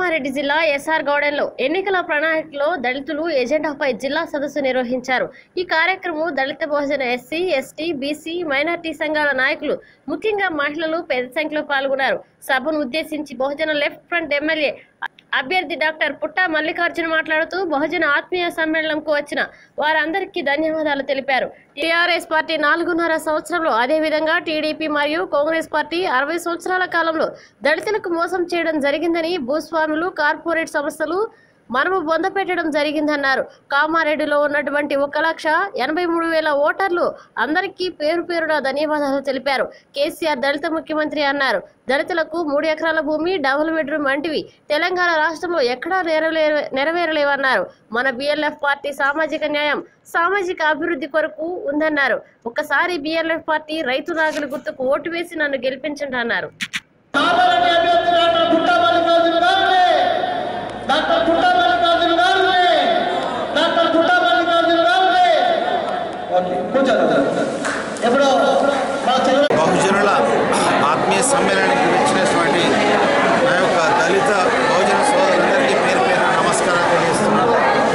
కామారెడ్డి జిల్లా ఎస్ఆర్ గౌడెన్లో ఎన్నికల ప్రణాళికలో దళితులు ఎజెండాపై జిల్లా సదస్సు నిర్వహించారు ఈ కార్యక్రమం దళిత బహుజన ఎస్సీ ఎస్టీ బీసీ మైనార్టీ సంఘాల నాయకులు ముఖ్యంగా మహిళలు పెద్ద సంఖ్యలో పాల్గొన్నారు సభను ఉద్దేశించి బహుజన లెఫ్ట్ ఫ్రంట్ ఎమ్మెల్యే అభ్యర్థి డాక్టర్ పుట్టా మల్లికార్జున మాట్లాడుతూ బహుజన ఆత్మీయ సమ్మేళనంకు వచ్చిన వారందరికీ ధన్యవాదాలు తెలిపారు టీఆర్ఎస్ పార్టీ నాలుగున్నర సంవత్సరంలో అదేవిధంగా టీడీపీ మరియు కాంగ్రెస్ పార్టీ అరవై సంవత్సరాల కాలంలో దళితులకు మోసం చేయడం జరిగిందని భూస్వాములు కార్పొరేట్ సంస్థలు మనము బొందపెట్టడం జరిగిందన్నారు కామారెడ్డిలో ఉన్నటువంటి ఒక లక్ష ఎనభై మూడు వేల ఓటర్లు అందరికీ పేరు పేరున ధన్యవాదాలు తెలిపారు కేసీఆర్ దళిత ముఖ్యమంత్రి అన్నారు దళితులకు మూడు ఎకరాల భూమి డబుల్ బెడ్రూమ్ వంటివి తెలంగాణ రాష్ట్రంలో ఎక్కడా నెరవే నెరవేరలేవన్నారు మన బిఎల్ఎఫ్ పార్టీ సామాజిక న్యాయం సామాజిక అభివృద్ధి కొరకు ఉందన్నారు ఒక్కసారి బిఎల్ఎఫ్ పార్టీ రైతు నాగుల గుర్తుకు ఓటు వేసి నన్ను గెలిపించండి అన్నారు కామారెడ్డి అభ్యర్థి డాక్టర్ పుట్టా మల్లికార్జున గారిని డాక్టర్ పుట్టా మల్లికార్జున గారిని డాక్టర్ పుట్టా మల్లికార్జున గారిని ఓకే కూర్చోండి ఎప్పుడో మా చెల్లె బహుజనుల ఆత్మీయ సమ్మేళనానికి వచ్చినటువంటి నా యొక్క దళిత బహుజన సోదరులందరికీ పేరు పేరు నమస్కారాలు తెలియజేస్తున్నాను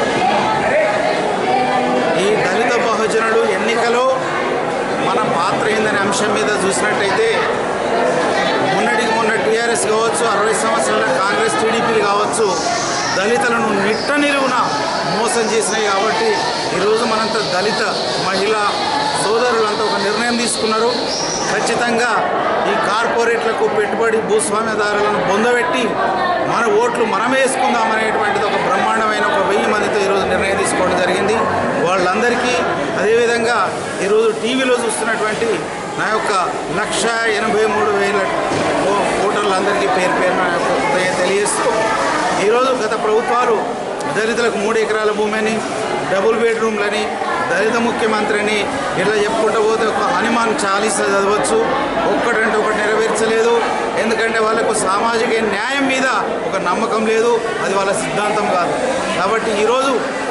ఈ దళిత బహుజనులు ఎన్నికలో మన పాత్ర ఏందనే అంశం మీద చూసినట్టయితే మొన్నటికి మొన్న టీఆర్ఎస్ కావచ్చు అరవై సంవత్సరాల కాంగ్రెస్ టీడీపీలు కావచ్చు దళితులను నిట్ట నిలువున మోసం చేసినాయి కాబట్టి ఈరోజు మనంతా దళిత మహిళా సోదరులంతా ఒక నిర్ణయం తీసుకున్నారు ఖచ్చితంగా ఈ కార్పొరేట్లకు పెట్టుబడి భూస్వామ్యదారులను బొందబెట్టి మన ఓట్లు మనం వేసుకుందాం అనేటువంటిది ఒక బ్రహ్మాండమైన ఒక వెయ్యి మందితో ఈరోజు నిర్ణయం తీసుకోవడం జరిగింది వాళ్ళందరికీ అదేవిధంగా ఈరోజు టీవీలో చూస్తున్నటువంటి నా యొక్క లక్ష ఎనభై మూడు వేల ఓ- ఓటర్లందరికీ పేరు పేరు నా యొక్క కృతజ్ఞత తెలియజేస్తూ ఈరోజు గత ప్రభుత్వాలు దళితులకు మూడు ఎకరాల భూమిని డబుల్ బెడ్రూమ్లని దళిత ముఖ్యమంత్రిని ఇలా చెప్పుకుంటూ పోతే ఒక హనుమాన్ చాలీసా చదవచ్చు ఒక్కటంటే ఒకటి నెరవేర్చలేదు ఎందుకంటే వాళ్ళకు సామాజిక న్యాయం మీద ఒక నమ్మకం లేదు అది వాళ్ళ సిద్ధాంతం కాదు కాబట్టి ఈరోజు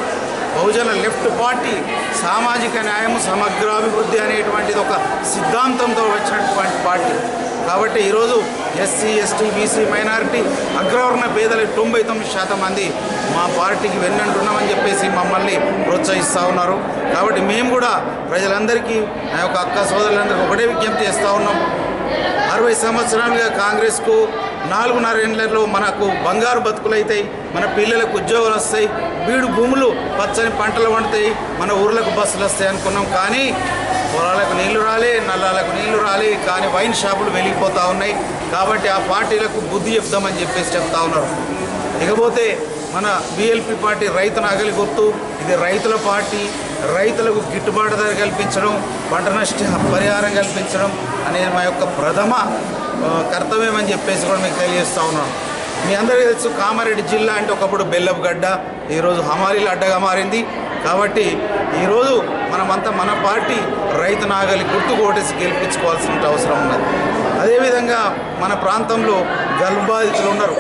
బహుజన లెఫ్ట్ పార్టీ సామాజిక న్యాయం సమగ్రాభివృద్ధి అనేటువంటిది ఒక సిద్ధాంతంతో వచ్చినటువంటి పార్టీ కాబట్టి ఈరోజు ఎస్సీ ఎస్టీ బీసీ మైనారిటీ అగ్రవర్ణ పేదల తొంభై తొమ్మిది శాతం మంది మా పార్టీకి వెన్నంటున్నామని చెప్పేసి మమ్మల్ని ప్రోత్సహిస్తూ ఉన్నారు కాబట్టి మేము కూడా ప్రజలందరికీ నా యొక్క అక్క సోదరులందరికీ ఒకటే విజ్ఞప్తి చేస్తూ ఉన్నాం అరవై సంవత్సరాలుగా కాంగ్రెస్కు నాలుగున్నర ఏళ్లలో మనకు బంగారు బతుకులు అవుతాయి మన పిల్లలకు ఉద్యోగాలు వస్తాయి బీడు భూములు పచ్చని పంటలు పండుతాయి మన ఊర్లకు బస్సులు వస్తాయి అనుకున్నాం కానీ పొలాలకు నీళ్లు రాలే నల్లాలకు నీళ్లు రాలే కానీ వైన్ షాపులు వెలిగిపోతూ ఉన్నాయి కాబట్టి ఆ పార్టీలకు బుద్ధి చెప్దామని చెప్పేసి చెప్తా ఉన్నారు ఇకపోతే మన బిఎల్పి పార్టీ రైతు నగలి గుర్తు ఇది రైతుల పార్టీ రైతులకు గిట్టుబాటు ధర కల్పించడం పంట నష్ట పరిహారం కల్పించడం అనేది మా యొక్క ప్రథమ ఆ, కర్తవ్యం అని చెప్పేసి కూడా మీకు తెలియజేస్తా ఉన్నాను మీ అందరికీ తెలుసు కామారెడ్డి జిల్లా అంటే ఒకప్పుడు బెల్లపు గడ్డ ఈరోజు హమాలీల అడ్డగా మారింది కాబట్టి ఈరోజు మనమంతా మన పార్టీ రైతు నాగలి గుర్తు కోటేసి గెలిపించుకోవాల్సిన అవసరం ఉన్నది అదేవిధంగా మన ప్రాంతంలో గర్భబాధితులు ఉన్నారు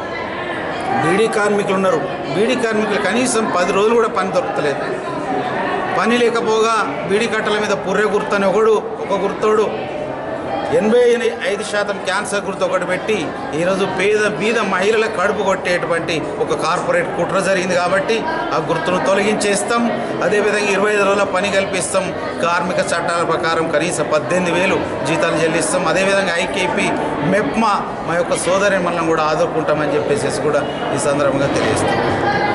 బీడీ కార్మికులు ఉన్నారు బీడీ కార్మికులు కనీసం పది రోజులు కూడా పని దొరకలేదు పని లేకపోగా బీడీ కట్టల మీద పుర్రె గుర్తు అని ఒకడు ఒక గుర్తోడు ఎనభై ఐదు శాతం క్యాన్సర్ గుర్తు ఒకటి పెట్టి ఈరోజు పేద బీద మహిళల కడుపు కొట్టేటువంటి ఒక కార్పొరేట్ కుట్ర జరిగింది కాబట్టి ఆ గుర్తును తొలగించేస్తాం అదేవిధంగా ఇరవై ఐదు రోజుల పని కల్పిస్తాం కార్మిక చట్టాల ప్రకారం కనీసం పద్దెనిమిది వేలు జీతాలు చెల్లిస్తాం అదేవిధంగా ఐకేపీ మెప్మా మా యొక్క సోదరి మనం కూడా ఆదుకుంటామని చెప్పేసి కూడా ఈ సందర్భంగా తెలియజేస్తాం